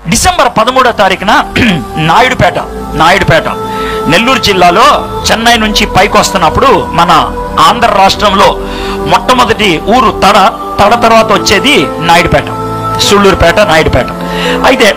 December పదమూడో తారీఖున నాయుడుపేట నాయుడుపేట నెల్లూరు జిల్లాలో చెన్నై నుంచి పైకి వస్తున్నప్పుడు మన ఆంధ్ర రాష్ట్రంలో మొట్టమొదటి ఊరు తడ తడ తర్వాత వచ్చేది నాయుడుపేట సుళ్ళూరుపేట నాయుడుపేట అయితే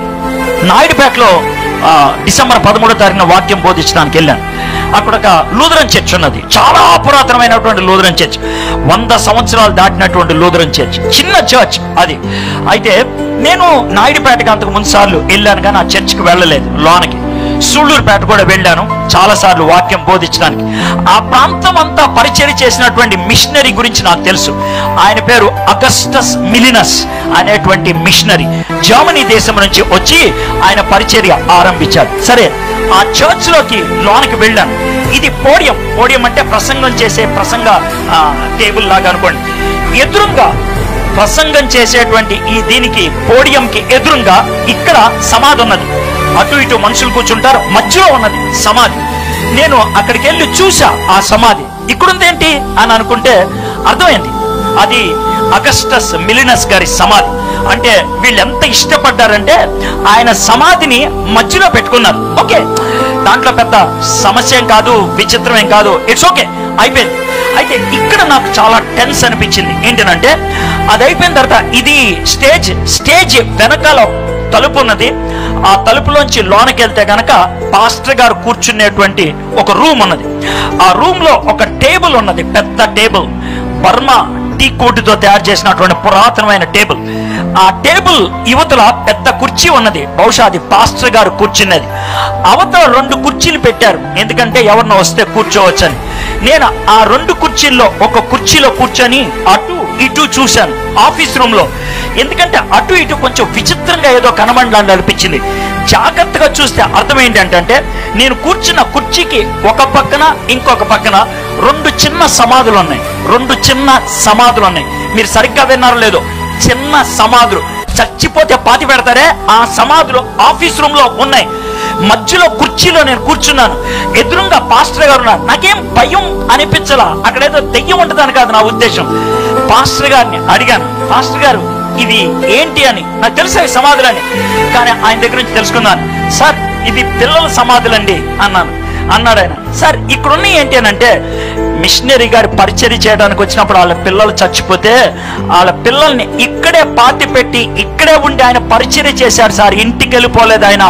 నాయుడుపేటలో ఆ, డిసెంబర్ పదమూడో తారీఖున వాక్యం బోధించడానికి వెళ్ళాను అక్కడ ఒక లూథరన్ చర్చ్ ఉన్నది చాలా పురాతనమైనటువంటి లూథరన్ చర్చ్ వంద సంవత్సరాలు దాటినటువంటి లూథరన్ చర్చ్ చిన్న చర్చ్ అది అయితే నేను నాయుడుపేటకి అంతకు ముందు సార్లు వెళ్ళాను కానీ ఆ చర్చ్కి వెళ్ళలేదు లోనకి సూళ్ళూరుపేట కూడా వెళ్ళాను చాలాసార్లు వాక్యం బోధించడానికి ఆ ప్రాంతం అంతా పరిచయం చేసినటువంటి మిషనరీ గురించి నాకు తెలుసు ఆయన పేరు అగస్టస్ మిలినస్ అనేటువంటి మిషనరీ జర్మనీ దేశం నుంచి వచ్చి ఆయన పరిచర్య ఆరంభించాడు సరే ఆ చర్చ్ లోకి లోనికి వెళ్ళాను ఇది పోడియం పోడియం అంటే ప్రసంగం చేసే ప్రసంగ ఆ, టేబుల్ లాగా అనుకోండి ఎదురుగా ప్రసంగం చేసేటువంటి ఈ దీనికి పోడియంకి ఎదురుగా ఇక్కడ సమాధి ఉన్నది అటు ఇటు మనుషులు కూర్చుంటారు మధ్యలో ఉన్నది సమాధి నేను అక్కడికి వెళ్ళి చూసా ఆ సమాధి ఇక్కడుందేంటి అని అనుకుంటే అర్థమైంది అది అగస్టస్ మిలినస్ గారి సమాధి అంటే వీళ్ళు ఎంత ఇష్టపడ్డారంటే ఆయన సమాధిని మధ్యలో పెట్టుకున్నారు ఓకే దాంట్లో పెద్ద సమస్య ఏం కాదు విచిత్రం ఏం కాదు ఇట్స్ ఓకే అయిపోయింది అయితే ఇక్కడ నాకు చాలా టెన్స్ అనిపించింది ఏంటంటే అది అయిపోయిన తర్వాత ఇది స్టేజ్ స్టేజ్ వెనకాల తలుపు ఉన్నది ఆ తలుపులోంచి లోనకి వెళ్తే గనక పాస్టర్ గారు కూర్చునేటువంటి ఒక రూమ్ ఉన్నది ఆ రూమ్ లో ఒక టేబుల్ ఉన్నది పెద్ద టేబుల్ బర్మా టీ కోటితో తయారు చేసినటువంటి పురాతనమైన టేబుల్ ఆ టేబుల్ యువతల పెద్ద కుర్చీ ఉన్నది బహుశా అది పాస్టర్ గారు కూర్చున్నది అవతల రెండు కుర్చీలు పెట్టారు ఎందుకంటే ఎవరినో వస్తే కూర్చోవచ్చని నేను ఆ రెండు కుర్చీల్లో ఒక కుర్చీలో కూర్చొని అటు ఇటు చూశాను ఆఫీస్ రూమ్ లో ఎందుకంటే అటు ఇటు కొంచెం విచిత్రంగా ఏదో కనబండాలని అనిపించింది జాగ్రత్తగా చూస్తే అర్థం ఏంటంటే నేను కూర్చున్న కుర్చీకి ఒక పక్కన ఇంకొక పక్కన రెండు చిన్న సమాధులు ఉన్నాయి రెండు చిన్న సమాధులు ఉన్నాయి మీరు సరిగ్గా విన్నారో లేదో చిన్న సమాధులు చచ్చిపోతే పాతి పెడతారే ఆ సమాధులు ఆఫీస్ రూమ్ లో ఉన్నాయి మధ్యలో కుర్చీలో నేను కూర్చున్నాను ఎదురుగా పాస్టర్ గారు ఉన్నారు నాకేం భయం అనిపించలా అక్కడేదో దెయ్యం ఉంటుందని కాదు నా ఉద్దేశం పాస్టర్ గారిని అడిగాను పాస్టర్ గారు ఇవి ఏంటి అని నాకు తెలుసా ఈ సమాధులని కానీ ఆయన దగ్గర నుంచి తెలుసుకున్నాను సార్ ఇది పిల్లల సమాధులండి అన్నాను అన్నాడు ఆయన సార్ ఇక్కడున్న ఏంటి అని అంటే మిషనరీ గారి పరిచర్య చేయడానికి వచ్చినప్పుడు వాళ్ళ పిల్లలు చచ్చిపోతే వాళ్ళ పిల్లల్ని ఇక్కడే పాతి పెట్టి ఇక్కడే ఉండి ఆయన పరిచర్య చేశారు సార్ ఇంటికి వెళ్ళిపోలేదు ఆయన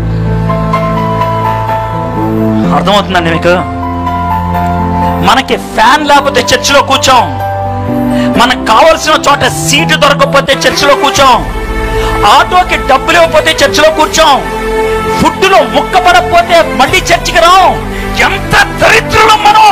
అర్థమవుతుందండి మీకు మనకి ఫ్యాన్ లేకపోతే చర్చిలో కూర్చోం మనకు కావలసిన చోట సీటు దొరకకపోతే చర్చిలో కూర్చోం ఆటోకి డబ్బులు ఇవ్వకపోతే చర్చిలో కూర్చోం ఫుడ్లో ముక్క పడకపోతే మళ్ళీ చర్చికి రాం ఎంత దరిద్రులం మనం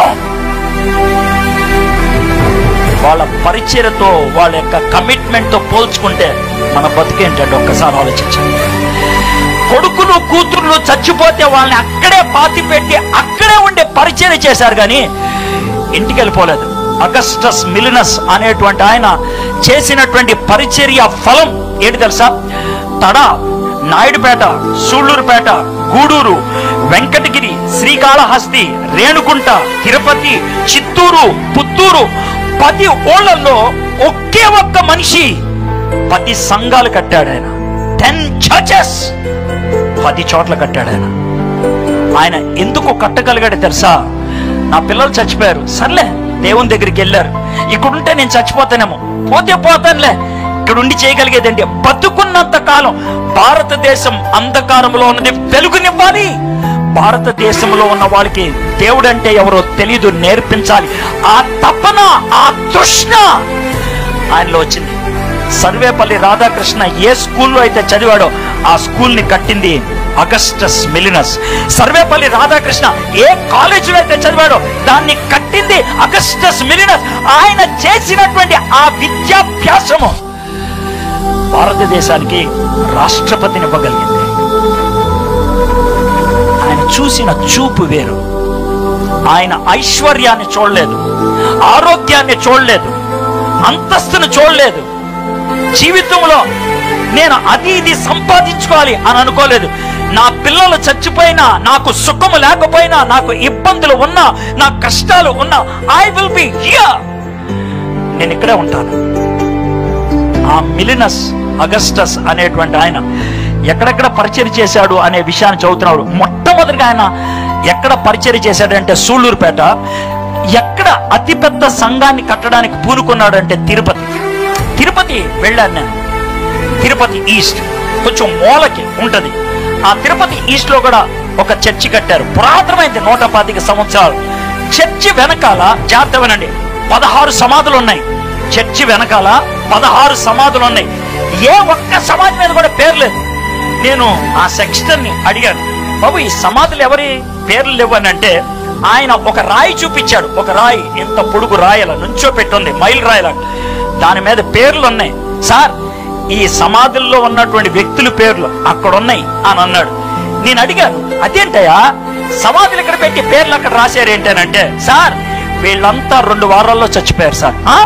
వాళ్ళ పరిచయతో వాళ్ళ యొక్క కమిట్మెంట్ తో పోల్చుకుంటే మన బతికేంటంటే ఒక్కసారి ఆలోచించండి కొడుకులు కూతుర్లు చచ్చిపోతే వాళ్ళని అక్కడే పాతి పెట్టి అక్కడే ఉండే పరిచయం చేశారు కానీ ఇంటికి వెళ్ళిపోలేదు అగస్టస్ మిలినస్ అనేటువంటి ఆయన చేసినటువంటి పరిచర్య ఫలం ఏంటి తెలుసా తడ నాయుడుపేట సూళ్ళూరుపేట గూడూరు వెంకటగిరి శ్రీకాళహస్తి రేణుకుంట తిరుపతి చిత్తూరు పుత్తూరు పది ఓళ్లలో ఒకే ఒక్క మనిషి పది సంఘాలు కట్టాడు ఆయన టెన్ చర్చెస్ పది చోట్ల కట్టాడు ఆయన ఆయన ఎందుకు కట్టగలిగాడు తెలుసా నా పిల్లలు చచ్చిపోయారు సర్లే దేవుని దగ్గరికి వెళ్ళారు ఇక్కడుంటే నేను చచ్చిపోతానేమో పోతే పోతానులే ఇక్కడ ఉండి చేయగలిగేదండి బతుకున్నంత కాలం భారతదేశం అంధకారంలో ఉన్నది వెలుగునివ్వాలి భారతదేశంలో ఉన్న వాళ్ళకి దేవుడు అంటే ఎవరో తెలీదు నేర్పించాలి ఆ తపన ఆ తృష్ణ ఆయనలో వచ్చింది సర్వేపల్లి రాధాకృష్ణ ఏ స్కూల్లో అయితే చదివాడో ఆ స్కూల్ ని కట్టింది అగస్టస్ మిలినస్ సర్వేపల్లి రాధాకృష్ణ ఏ కాలేజీలో అయితే చదివాడో దాన్ని కట్టింది అగస్టస్ మిలినస్ ఆయన చేసినటువంటి ఆ విద్యాభ్యాసము భారతదేశానికి రాష్ట్రపతిని ఇవ్వగలిగింది ఆయన చూసిన చూపు వేరు ఆయన ఐశ్వర్యాన్ని చూడలేదు ఆరోగ్యాన్ని చూడలేదు అంతస్తును చూడలేదు జీవితంలో నేను అది ఇది సంపాదించుకోవాలి అని అనుకోలేదు నా పిల్లలు చచ్చిపోయినా నాకు సుఖము లేకపోయినా నాకు ఇబ్బందులు ఉన్నా నా కష్టాలు ఉన్నా ఐ విల్ బి హియర్ నేను ఇక్కడే ఉంటాను ఆ మిలినస్ అగస్టస్ అనేటువంటి ఆయన ఎక్కడెక్కడ పరిచయం చేశాడు అనే విషయాన్ని చదువుతున్నాడు మొట్టమొదటిగా ఆయన ఎక్కడ పరిచయం చేశాడంటే సూళ్ళూరుపేట ఎక్కడ అతిపెద్ద సంఘాన్ని కట్టడానికి పూనుకున్నాడంటే తిరుపతి తిరుపతి వెళ్ళాను నేను తిరుపతి ఈస్ట్ కొంచెం మూలకి ఉంటది ఆ తిరుపతి ఈస్ట్ లో కూడా ఒక చర్చి కట్టారు పురాతనమైంది నూట పాతిక సంవత్సరాలు చర్చి వెనకాల జాగ్రత్త వినండి పదహారు సమాధులు ఉన్నాయి చర్చి వెనకాల పదహారు సమాధులు ఉన్నాయి ఏ ఒక్క సమాధి మీద కూడా పేరు లేదు నేను ఆ సెక్స్టర్ ని అడిగాను బాబు ఈ సమాధులు ఎవరి పేర్లు లేవనంటే ఆయన ఒక రాయి చూపించాడు ఒక రాయి ఇంత పొడుగు రాయల నుంచో పెట్టుంది మైల్ రాయల దాని మీద పేర్లు ఉన్నాయి సార్ ఈ సమాధుల్లో ఉన్నటువంటి వ్యక్తుల పేర్లు అక్కడ ఉన్నాయి అని అన్నాడు నేను అడిగాను అదేంటయ్యా సమాధులు ఇక్కడ పెట్టి పేర్లు అక్కడ రాశారు ఏంటనంటే సార్ వీళ్ళంతా రెండు వారాల్లో చచ్చిపోయారు సార్ ఆ?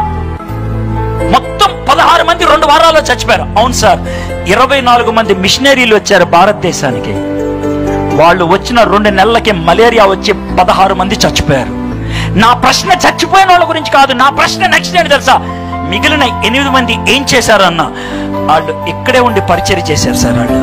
మొత్తం పదహారు మంది రెండు వారాల్లో చచ్చిపోయారు అవును సార్ ఇరవై నాలుగు మంది మిషనరీలు వచ్చారు భారతదేశానికి వాళ్ళు వచ్చిన రెండు నెలలకి మలేరియా వచ్చి పదహారు మంది చచ్చిపోయారు నా ప్రశ్న చచ్చిపోయిన వాళ్ళ గురించి కాదు నా ప్రశ్న నెక్స్ట్ ఏంటి తెలుసా మిగిలిన ఎనిమిది మంది ఏం చేశారన్న వాళ్ళు ఇక్కడే ఉండి పరిచయం చేశారు సార్ వాళ్ళు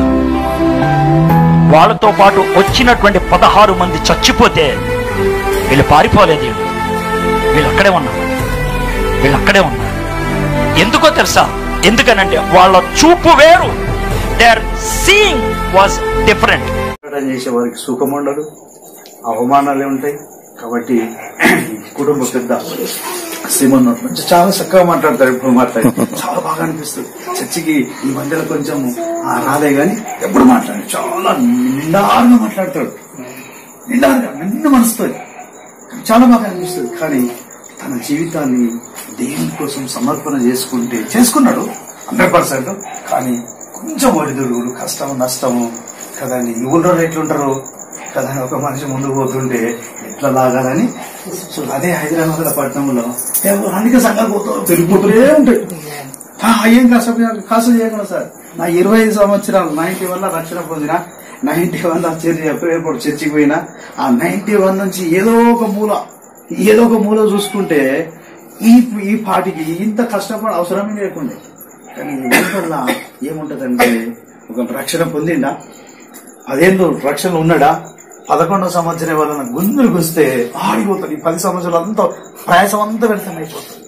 వాళ్ళతో పాటు వచ్చినటువంటి పదహారు మంది చచ్చిపోతే వీళ్ళు పారిపోలేదు వీళ్ళు వీళ్ళు అక్కడే ఉన్నారు వీళ్ళు అక్కడే ఉన్నారు ఎందుకో తెలుసా ఎందుకనంటే వాళ్ళ చూపు వేరు దేర్ సీయింగ్ వాజ్ డిఫరెంట్ పోరాటం చేసే వారికి సుఖం ఉండదు అవమానాలే ఉంటాయి కాబట్టి కుటుంబ పెద్ద శ్రీమన్ మంచి చాలా చక్కగా మాట్లాడతారు ఎప్పుడు మాట్లాడి చాలా బాగా అనిపిస్తుంది చర్చికి ఈ మధ్యలో కొంచెం ఆ, రాలే గాని ఎప్పుడు మాట్లాడి చాలా నిండారుగా మాట్లాడతాడు నిండారుగా నిండు మనసుతో చాలా బాగా అనిపిస్తుంది కానీ తన జీవితాన్ని దేవుని కోసం సమర్పణ చేసుకుంటే చేసుకున్నాడు హండ్రెడ్ పర్సెంట్ కానీ కొంచెం ఒడిదుడుగులు కష్టము నష్టము కదా యువకులు ఎట్లుంటారు కదా ఒక మనిషి ముందుకు పోతుంటే ఎట్లా లాగాలని సో అదే హైదరాబాద్ పట్టణంలో ఎవరు అనేక సంఘాలు పోతూ పెరిగిపోతూనే ఉంటాయి ఆ, ఏం కష్టం కాసు చేయగల సార్ నా ఇరవై ఐదు సంవత్సరాలు నైన్టీ వన్ లో రక్షణ పొందిన నైన్టీ వన్ లో చర్చి ఎప్పుడు చర్చికి పోయినా ఆ నైన్టీ వన్ నుంచి ఏదో ఒక మూల ఏదో ఒక మూల చూసుకుంటే ఈ ఈ పాటికి ఇంత కష్టపడ అవసరమే లేకుండే కానీ వెనుకల్ల ఏముంటదంటే ఒక రక్షణ పొందిండా పదేళ్ళు రక్షణ ఉన్నాడా పదకొండో సంవత్సరం వలన గుంజులు గుస్తే ఆడిపోతాడు ఈ పది సంవత్సరాలు అంతా ప్రయాసం అంతా వ్యర్థం అయిపోతుంది